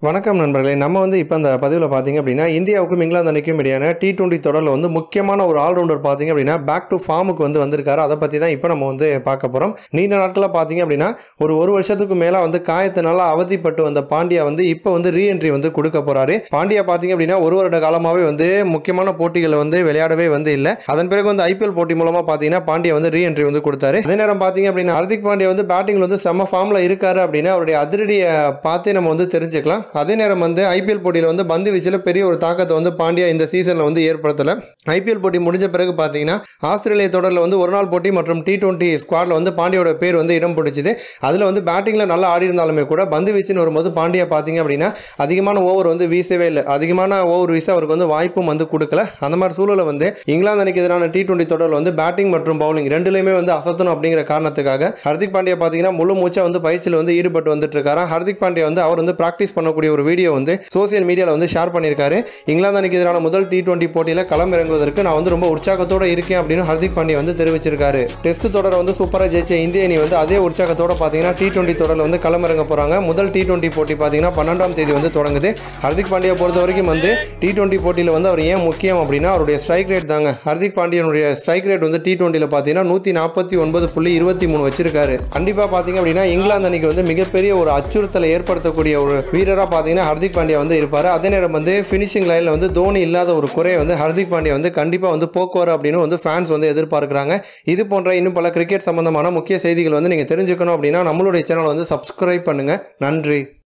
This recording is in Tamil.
வணக்கம் நண்பர்களே நம்ம வந்து இப்போ இந்த பதிவில் பார்த்தீங்க அப்படின்னா இந்தியாவுக்கும் இங்கிலாந்து அணிக்கும் இடையான டி டுவெண்ட்டி தொடரில் வந்து முக்கியமான ஒரு ஆல்ரவுண்டர் பார்த்தீங்க அப்படின்னா பேக் டு ஃபார்முக்கு வந்து வந்திருக்காரு அதை பற்றி தான் இப்போ நம்ம வந்து பார்க்க போகிறோம் நீண்ட நாட்களாக பார்த்தீங்க அப்படின்னா ஒரு ஒரு வருஷத்துக்கு மேலே வந்து காயத்தினால அவதிப்பட்டு வந்த பாண்டியா வந்து இப்போ வந்து ரீஎன்ட்ரி வந்து கொடுக்க போகிறாரு பாண்டியா பார்த்தீங்க அப்படின்னா ஒரு வருட காலமாகவே வந்து முக்கியமான போட்டிகளை வந்து விளையாடவே வந்து இல்லை அதன் பிறகு வந்து ஐபிஎல் போட்டி மூலமாக பார்த்தீங்கன்னா பாண்டியா வந்து ரீஎன்ட்ரி வந்து கொடுத்தாரு அதே நேரம் பார்த்தீங்க அப்படின்னா ஹர்திக் பாண்டியா வந்து பேட்டிங்கில் வந்து செம்ம ஃபார்மில் இருக்காரு அப்படின்னா அவருடைய அதிரடியை பார்த்தே நம்ம வந்து தெரிஞ்சுக்கலாம் அதே நேரம் வந்து ஐபிஎல் போட்டியில் வந்து பந்து வீச்சில் பெரிய ஒரு தாக்கத்தை வந்து பாண்டியா இந்த சீசனில் வந்து ஏற்படுத்தலை ஐபிஎல் போட்டி முடிஞ்ச பிறகு பார்த்தீங்கன்னா ஆஸ்திரேலிய தொடரில் வந்து ஒரு நாள் போட்டி மற்றும் டி டுவெண்ட்டி ஸ்குவாடில் வந்து பாண்டியோட பேர் வந்து இடம் பிடிச்சிது அதில் வந்து பேட்டிங்கில் நல்லா ஆடி இருந்தாலுமே கூட பந்து வீச்சுன்னு வரும்போது பாண்டியா பார்த்தீங்க அப்படின்னா அதிகமான ஓவர் வந்து வீசவே இல்லை அதிகமான ஓவர் வீச அவருக்கு வந்து வாய்ப்பும் வந்து கொடுக்கல அந்த மாதிரி சூழலை வந்து இங்கிலாந்து அணிக்கு எதிரான டி டுவெண்ட்டி தொடரில் வந்து பேட்டிங் மற்றும் பவுலிங் ரெண்டுலையுமே வந்து அசத்தணும் அப்படிங்கிற காரணத்துக்காக ஹர்திக் பாண்டியா பார்த்தீங்கன்னா முழு மூச்சா வந்து பயிற்சியில் வந்து ஈடுபட்டு வந்துட்டு இருக்காரு ஹர்திக் பாண்டியா வந்து அவர் வந்து பிராக்டிஸ் பண்ணக்கூடிய ஒரு வீடியோ வந்து சோசியல் மீடியாவில் வந்து ஷேர் பண்ணியிருக்காரு இங்கிலாந்து அணிக்கு எதிரான முதல் டி டுவெண்ட்டி போட்டியில் களம் இறங்குவதற்கு நான் வந்து ரொம்ப உற்சாகத்தோட இருக்கேன் அப்படின்னு ஹர்திக் பாண்டியா வந்து தெரிவிச்சிருக்காரு டெஸ்ட் தொடரை வந்து சூப்பராக ஜெயிச்ச இந்திய அணி வந்து அதே உற்சாகத்தோட பார்த்தீங்கன்னா டி டுவெண்ட்டி தொடரில் வந்து களம் இறங்க போகிறாங்க முதல் டி டுவெண்ட்டி போட்டி பார்த்தீங்கன்னா பன்னெண்டாம் தேதி வந்து தொடங்குது ஹர்திக் பாண்டியா பொறுத்த வரைக்கும் வந்து டி டுவெண்ட்டி போட்டியில் வந்து அவர் ஏன் முக்கியம் அப்படின்னா அவருடைய ஸ்ட்ரைக் ரேட் தாங்க ஹர்திக் பாண்டியனுடைய ஸ்ட்ரைக் ரேட் வந்து டி டுவெண்ட்டியில் பார்த்தீங்கன்னா நூற்றி நாற்பத்தி ஒன்பது புள்ளி இருபத்தி மூணு வச்சிருக்காரு கண்டிப்பாக பார்த்தீங்க அப்படின்னா இங்கிலாந்து அணிக்கு வந்து மிகப்பெரிய ஒரு அச்சுறுத்தலை ஏற்படுத்தக்கூடிய ஒரு வீரராக பார்த்தீங்கன்னா ஹர்திக் பாண்டியா வந்து இருப்பார் அதே நேரம் வந்து ஃபினிஷிங் லைனில் வந்து தோனி இல்லாத ஒரு குறையை வந்து ஹர்திக் பாண்டியா வந்து கண்டிப்பாக வந்து போக்குவார் அப்படின்னு வந்து ஃபேன்ஸ் வந்து எதிர்பார்க்குறாங்க இது போன்ற இன்னும் பல கிரிக்கெட் சம்பந்தமான முக்கிய செய்திகள் வந்து நீங்கள் தெரிஞ்சுக்கணும் அப்படின்னா நம்மளுடைய சேனல் வந்து சப்ஸ்கிரைப் பண்ணுங்கள் நன்றி